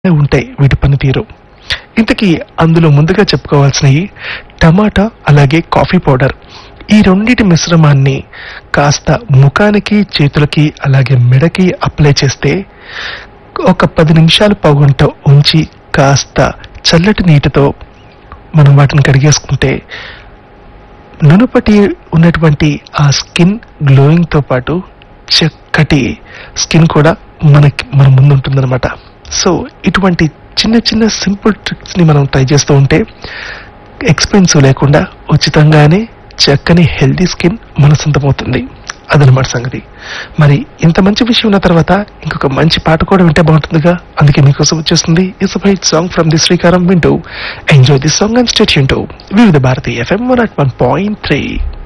ఉంటాయి వీటి పనితీరు ఇంతకీ అందులో ముందుగా చెప్పుకోవాల్సినవి టమాటా అలాగే కాఫీ పౌడర్ ఈ రెండింటి మిశ్రమాన్ని కాస్త ముఖానికి చేతులకి అలాగే మెడకి అప్లై చేస్తే ఒక పది నిమిషాలు పావుగంట ఉంచి కాస్త చల్లటి నీటితో మనం వాటిని కడిగేసుకుంటే నునుపటి ఉన్నటువంటి ఆ స్కిన్ గ్లోయింగ్ తో పాటు చక్కటి స్కిన్ కూడా మనకి మన ముందు ఉంటుందన్నమాట సో ఇటువంటి చిన్న చిన్న సింపుల్ ట్రిక్స్ ని మనం ట్రై చేస్తూ ఉంటే ఎక్స్పెన్సివ్ లేకుండా ఉచితంగానే చక్కని హెల్దీ స్కిన్ మన సొంతమవుతుంది అదనమాట సంగతి మరి ఇంత మంచి విషయం ఉన్న తర్వాత ఇంకొక మంచి పాట కూడా వింటే బాగుంటుందిగా అందుకే మీకోసం వచ్చేస్తుంది is fight song from the Srikaram వింటూ enjoy the song and stay Vividh Bharati FM one at one point three